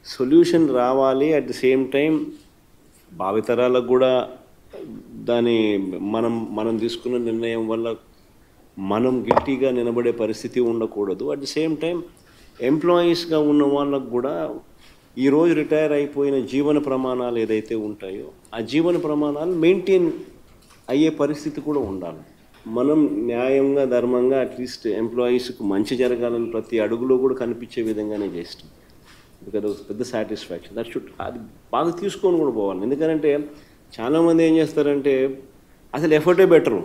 solution రావాలి at the same time భావితరాలకు కూడా దాని మనం మనం తీసుకున్న నిర్ణయం వల్ల మనం గిల్టీగా నిలబడే పరిస్థితి ఉండకూడదు అట్ ద సేమ్ టైం ఎంప్లాయీస్గా ఉన్న వాళ్ళకు కూడా ఈరోజు రిటైర్ అయిపోయిన జీవన ప్రమాణాలు ఏదైతే ఉంటాయో ఆ జీవన ప్రమాణాలు మెయింటైన్ అయ్యే పరిస్థితి కూడా ఉండాలి మనం న్యాయంగా ధర్మంగా అట్లీస్ట్ ఎంప్లాయీస్కి మంచి జరగాలని ప్రతి అడుగులో కూడా కనిపించే విధంగానే చేస్తాం బికాజ్ ఒక పెద్ద సాటిస్ఫాక్షన్ దట్ షుడ్ అది బాగా తీసుకొని కూడా పోవాలి ఎందుకంటే చాలామంది ఏం చేస్తారంటే అసలు ఎఫర్టే బెటరు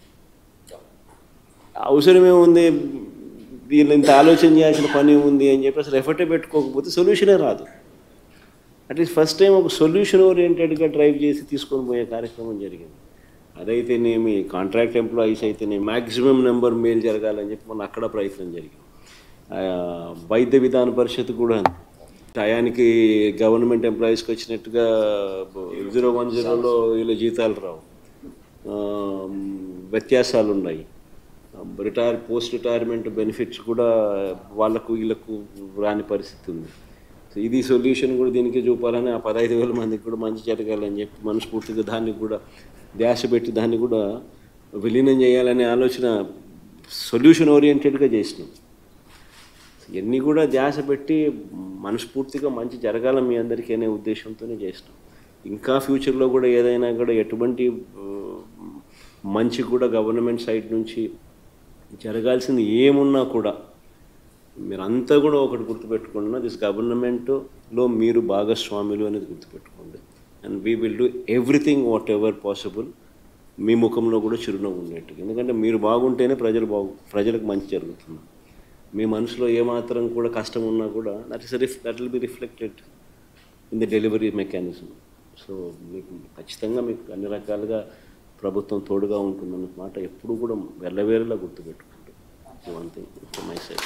అవసరమే ఉంది వీళ్ళు ఇంత ఆలోచన చేయాల్సిన పని ఉంది అని చెప్పి అసలు ఎఫర్టే పెట్టుకోకపోతే సొల్యూషనే రాదు అట్లీస్ట్ ఫస్ట్ టైం ఒక సొల్యూషన్ ఓరియంటెడ్గా డ్రైవ్ చేసి తీసుకొని పోయే కార్యక్రమం జరిగింది అదైతేనేమి కాంట్రాక్ట్ ఎంప్లాయీస్ అయితేనే మ్యాక్సిమం నెంబర్ మేలు జరగాలని చెప్పి మొన్న అక్కడ ప్రయత్నం జరిగింది ఆ, వైద్య విధాన పరిషత్ కూడా టయానికి గవర్నమెంట్ ఎంప్లాయీస్కి వచ్చినట్టుగా జీరో వన్ జీరోలో వీళ్ళ జీతాలు రావు ఆ, వ్యత్యాసాలు ఉన్నాయి రిటైర్ పోస్ట్ రిటైర్మెంట్ బెనిఫిట్స్ కూడా వాళ్ళకు వీళ్ళకు రాని పరిస్థితి ఉంది సో ఇది సొల్యూషన్ కూడా దీనికి చూపాలని ఆ పదహైదు వేల మందికి కూడా మంచి జరగాలని చెప్పి మనస్ఫూర్తిగా దాన్ని కూడా ధ్యాస పెట్టి దాన్ని కూడా విలీనం చేయాలనే ఆలోచన సొల్యూషన్ ఓరియంటెడ్గా చేసినాం ఇవన్నీ కూడా ధ్యాస పెట్టి మనస్ఫూర్తిగా మంచి జరగాల మీ అందరికీ అనే ఉద్దేశంతోనే చేసినాం ఇంకా ఫ్యూచర్లో కూడా ఏదైనా కూడా ఎటువంటి ఆ, మంచి కూడా గవర్నమెంట్ సైడ్ నుంచి జరగాల్సింది ఏమున్నా కూడా మీరంతా కూడా ఒకటి గుర్తుపెట్టుకున్న దిస్ గవర్నమెంట్లో మీరు భాగస్వాములు అనేది గుర్తుపెట్టుకోండి and we will do everything whatever possible మీ ముఖంలో కూడా చిరునవ్వు ఉండేట్టు ఎందుకంటే మీరు బాగుంటేనే ప్రజలు బాగు ప్రజలకు మంచి జరుగుతుంది మీ మనసులో ఏమాత్రం కూడా కష్టం ఉన్నా కూడా that is ref that will be reflected in the delivery mechanism so మీకు ఖచ్చితంగా మీకు అన్ని రకాలుగా ప్రభుత్వం తోడుగా ఉంటుందన్న మాట ఎప్పుడు కూడా వెళ్ళవేరేలా గుర్తుపెట్టుకోండి వన్ థింగ్ మై సైడ్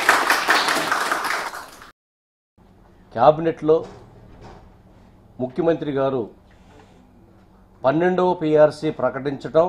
క్యాబినెట్లో ముఖ్యమంత్రి గారు పన్నెండవ పిఆర్సి ప్రకటించటం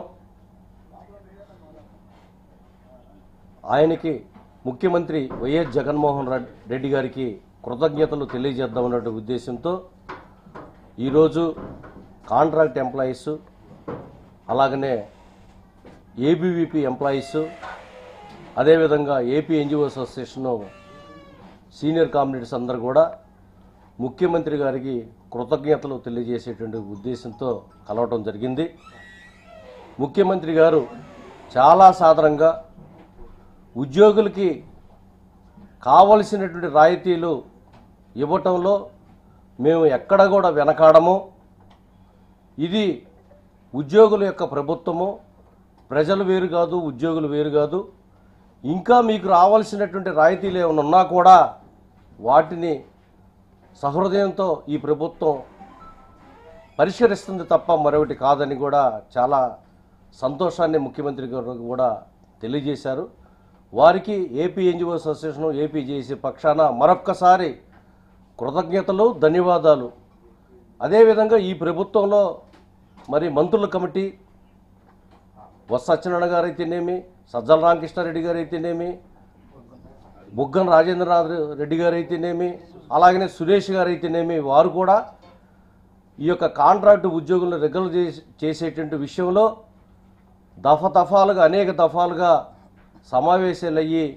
ఆయనకి ముఖ్యమంత్రి వైఎస్ జగన్మోహన్ రెడ్- రెడ్డి గారికి కృతజ్ఞతలు తెలియజేద్దామన్న ఉద్దేశంతో ఈరోజు కాంట్రాక్ట్ ఎంప్లాయీస్ అలాగనే ఏబీవీపీ ఎంప్లాయీస్ అదేవిధంగా AP NGO association senior comrades అందరూ కూడా ముఖ్యమంత్రి గారికి కృతజ్ఞతలు తెలియజేసేటువంటి ఉద్దేశంతో కలవటం జరిగింది ముఖ్యమంత్రి గారు చాలా సాధారణంగా ఉద్యోగులకి కావలసినటువంటి రాయితీలు ఇవ్వటంలో మేము ఎక్కడ కూడా వెనకాడము ఇది ఉద్యోగుల యొక్క ప్రభుత్వము ప్రజలు వేరు కాదు ఉద్యోగులు వేరు కాదు ఇంకా మీకు రావాల్సినటువంటి రాయితీలు ఏమైనా ఉన్నా కూడా వాటిని సహృదయంతో ఈ ప్రభుత్వం పరిష్కరిస్తుంది తప్ప మరొకటి కాదని కూడా చాలా సంతోషాన్ని ముఖ్యమంత్రి గారు కూడా తెలియజేశారు వారికి AP NGO association AP JC పక్షాన మరొక్కసారి కృతజ్ఞతలు ధన్యవాదాలు అదేవిధంగా ఈ ప్రభుత్వంలో మరి మంత్రుల కమిటీ బొత్స సత్యనారాయణ గారు అయితేనేమి సజ్జల రామకృష్ణారెడ్డి గారు అయితేనేమి బుగ్గన రాజేంద్రనాథ్ రెడ్డి గారు అయితేనేమి అలాగనే సురేష్ గారు అయితేనేమి వారు కూడా ఈ యొక్క కాంట్రాక్టు ఉద్యోగులను రెగ్యులర్ చేసి చేసేటువంటి విషయంలో దఫ దఫాలుగా అనేక దఫాలుగా సమావేశాలు అయ్యి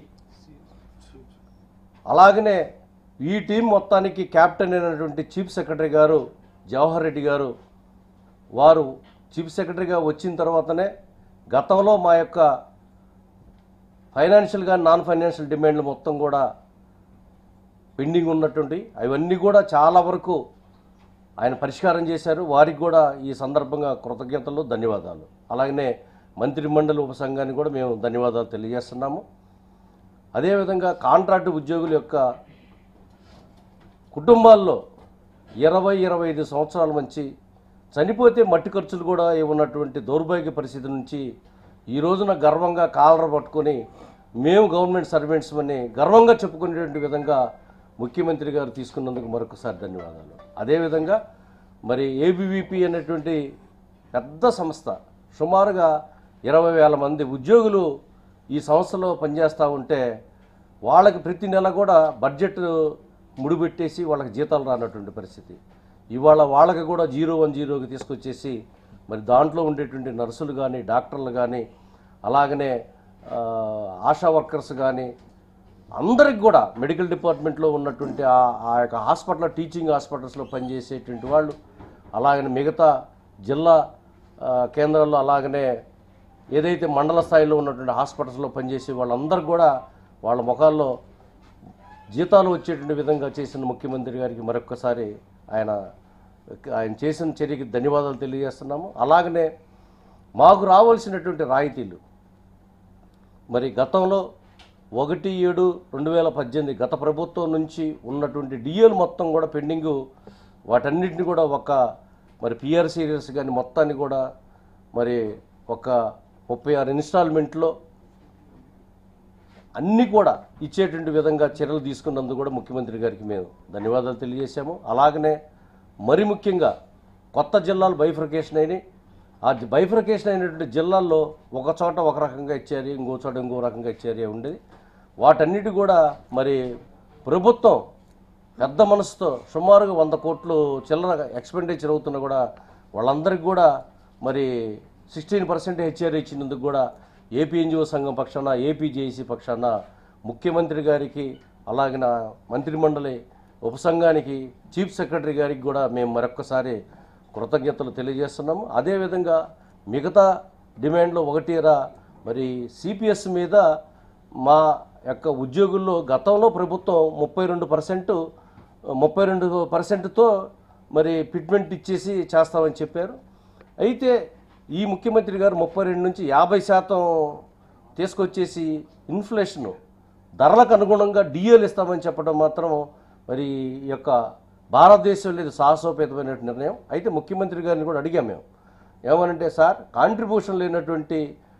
అలాగనే ఈ టీం మొత్తానికి కెప్టెన్ అయినటువంటి చీఫ్ సెక్రటరీ గారు జవహర్ రెడ్డి గారు వారు చీఫ్ సెక్రటరీగా వచ్చిన తర్వాతనే గతంలో మా యొక్క ఫైనాన్షియల్గా నాన్ ఫైనాన్షియల్ డిమాండ్లు మొత్తం కూడా పెండింగ్ ఉన్నటువంటి అవన్నీ కూడా చాలా వరకు ఆయన పరిష్కారం చేశారు వారికి కూడా ఈ సందర్భంగా కృతజ్ఞతలు ధన్యవాదాలు అలాగనే మంత్రిమండలి ఉపసంఘానికి కూడా మేము ధన్యవాదాలు తెలియజేస్తున్నాము అదేవిధంగా కాంట్రాక్టు ఉద్యోగుల యొక్క కుటుంబాల్లో ఇరవై ఇరవై ఐదు సంవత్సరాల నుంచి చనిపోతే మట్టి ఖర్చులు కూడా ఉన్నటువంటి దౌర్భాగ్య పరిస్థితి నుంచి ఈ రోజున గర్వంగా కాలర్ పట్టుకొని మేము గవర్నమెంట్ సర్వెంట్స్ అని గర్వంగా చెప్పుకునేటువంటి విధంగా ముఖ్యమంత్రి గారు తీసుకున్నందుకు మరొకసారి ధన్యవాదాలు అదేవిధంగా మరి ఏబీవీపీ అనేటువంటి పెద్ద సంస్థ సుమారుగా ఇరవై వేల మంది ఉద్యోగులు ఈ సంస్థలో పనిచేస్తూ ఉంటే వాళ్ళకి ప్రతి నెల కూడా బడ్జెట్ ముడిపెట్టేసి వాళ్ళకి జీతాలు రానటువంటి పరిస్థితి ఇవాళ వాళ్ళకి కూడా జీరో వన్ జీరోకి తీసుకొచ్చేసి మరి దాంట్లో ఉండేటువంటి నర్సులు కానీ డాక్టర్లు కానీ అలాగనే ఆ, ఆశా వర్కర్స్ కానీ అందరికి కూడా మెడికల్ డిపార్ట్మెంట్లో ఉన్నటువంటి ఆ ఆ యొక్క హాస్పిటల్ టీచింగ్ హాస్పిటల్స్లో పనిచేసేటువంటి వాళ్ళు అలాగనే మిగతా జిల్లా ఆ, కేంద్రాల్లో అలాగనే ఏదైతే మండల స్థాయిలో ఉన్నటువంటి హాస్పిటల్స్లో పనిచేసే వాళ్ళందరూ కూడా వాళ్ళ ముఖాల్లో జీతాలు వచ్చేటువంటి విధంగా చేసిన ముఖ్యమంత్రి గారికి మరొక్కసారి ఆయన ఆయన చేసిన చర్యకి ధన్యవాదాలు తెలియజేస్తున్నాము అలాగనే మాకు రావాల్సినటువంటి రాయితీలు మరి గతంలో ఒకటి ఏడు రెండు వేల పద్దెనిమిది గత ప్రభుత్వం నుంచి ఉన్నటువంటి డిఎల్ మొత్తం కూడా పెండింగు వాటన్నిటిని కూడా ఒక మరి పిఆర్ సీరియల్స్ కానీ మొత్తాన్ని కూడా మరి ఒక ముప్పై ఆరు ఇన్స్టాల్మెంట్లో అన్నీ కూడా ఇచ్చేటువంటి విధంగా చర్యలు తీసుకున్నందుకు కూడా ముఖ్యమంత్రి గారికి మేము ధన్యవాదాలు తెలియజేశాము అలాగనే మరి ముఖ్యంగా కొత్త జిల్లాలు బైఫర్కేషన్ అయినాయి ఆ బైఫర్కేషన్ అయినటువంటి జిల్లాల్లో ఒక చోట ఒక రకంగా ఇచ్చారు ఇంకో చోట ఇంకో రకంగా ఇచ్చారు ఉండేది వాటన్నిటి కూడా మరి ప్రభుత్వం పెద్ద మనసుతో సుమారుగా వంద కోట్లు చిల్లర ఎక్స్పెండిచర్ అవుతున్నా కూడా వాళ్ళందరికీ కూడా మరి సిక్స్టీన్ పర్సెంట్ హెచ్ఆర్ ఇచ్చినందుకు కూడా ఏపీ ఎన్జిఓ సంఘం పక్షాన ఏపీ జేఏసీ పక్షాన ముఖ్యమంత్రి గారికి అలాగిన మంత్రిమండలి ఉపసంఘానికి చీఫ్ సెక్రటరీ గారికి కూడా మేము మరొక్కసారి కృతజ్ఞతలు తెలియజేస్తున్నాము అదేవిధంగా మిగతా డిమాండ్లో ఒకటిరా మరి సిపిఎస్ మీద మా యొక్క ఉద్యోగుల్లో గతంలో ప్రభుత్వం ముప్పై రెండు పర్సెంట్ ముప్పై రెండు పర్సెంట్తో మరి ఫిట్మెంట్ ఇచ్చేసి చేస్తామని చెప్పారు అయితే ఈ ముఖ్యమంత్రి గారు ముప్పై రెండు నుంచి యాభై శాతం తీసుకొచ్చేసి ఇన్ఫ్లేషను ధరలకు అనుగుణంగా డిఏలు ఇస్తామని చెప్పడం మాత్రం మరి ఈ యొక్క భారతదేశంలో ఇది సాహసోపేతమైన నిర్ణయం అయితే ముఖ్యమంత్రి గారిని కూడా అడిగాం మేము ఏమనంటే సార్ కాంట్రిబ్యూషన్ లేనటువంటి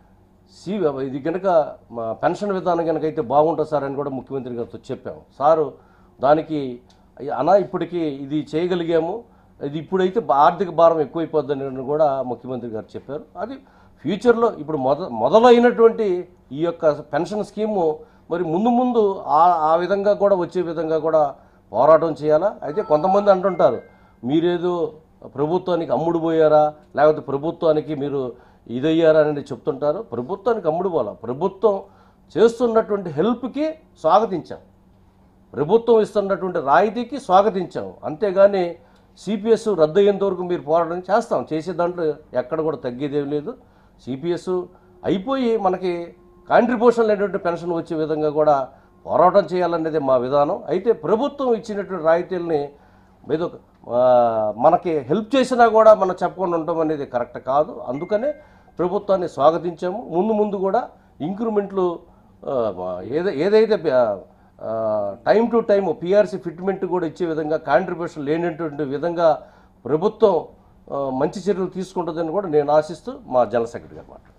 సి ఇది కనుక మా పెన్షన్ విధానం కనుక అయితే బాగుంటుంది సార్ అని కూడా ముఖ్యమంత్రి గారితో చెప్పాము సారు దానికి అనా ఇప్పటికీ ఇది చేయగలిగాము ఇది ఇప్పుడైతే బా- ఆర్థిక భారం ఎక్కువైపోద్దని కూడా ముఖ్యమంత్రి గారు చెప్పారు అది ఫ్యూచర్లో ఇప్పుడు మొద మొదలైనటువంటి ఈ యొక్క పెన్షన్ స్కీము మరి ముందు ముందు ఆ ఆ విధంగా కూడా వచ్చే విధంగా కూడా పోరాటం చేయాలా అయితే కొంతమంది అంటుంటారు మీరేదో ప్రభుత్వానికి అమ్ముడు పోయారా లేకపోతే ప్రభుత్వానికి మీరు ఇదయ్యారా అని చెప్తుంటారు ప్రభుత్వానికి అమ్ముడు పోలా ప్రభుత్వం చేస్తున్నటువంటి హెల్ప్కి స్వాగతించాం ప్రభుత్వం ఇస్తున్నటువంటి రాయితీకి స్వాగతించాం అంతేగాని సిపిఎస్ రద్దు అయ్యేంత వరకు మీరు పోరాటం చేస్తాం చేసే దాంట్లో ఎక్కడ కూడా తగ్గేదేం లేదు సిపిఎస్ అయిపోయి మనకి కాంట్రిబ్యూషన్ లేనటువంటి పెన్షన్ వచ్చే విధంగా కూడా పోరాటం చేయాలనేది మా విధానం అయితే ప్రభుత్వం ఇచ్చినటువంటి రాయితీలని ఏదో ఆ, మనకి హెల్ప్ చేసినా కూడా మనం చెప్పకుండా ఉంటాం అనేది కరెక్ట్ కాదు అందుకనే ప్రభుత్వాన్ని స్వాగతించాము ముందు ముందు కూడా ఇంక్రిమెంట్లు ఆ, ఏదై ఏదైతే time to time PRC fitment కూడా ఇచ్చే విధంగా కాంట్రిబ్యూషన్ లేనటువంటి విధంగా ప్రభుత్వం ఆ, మంచి చర్యలు తీసుకుంటుందని కూడా నేను ఆశిస్తూ మా జనరల్ సెక్రటరీ గారు మాట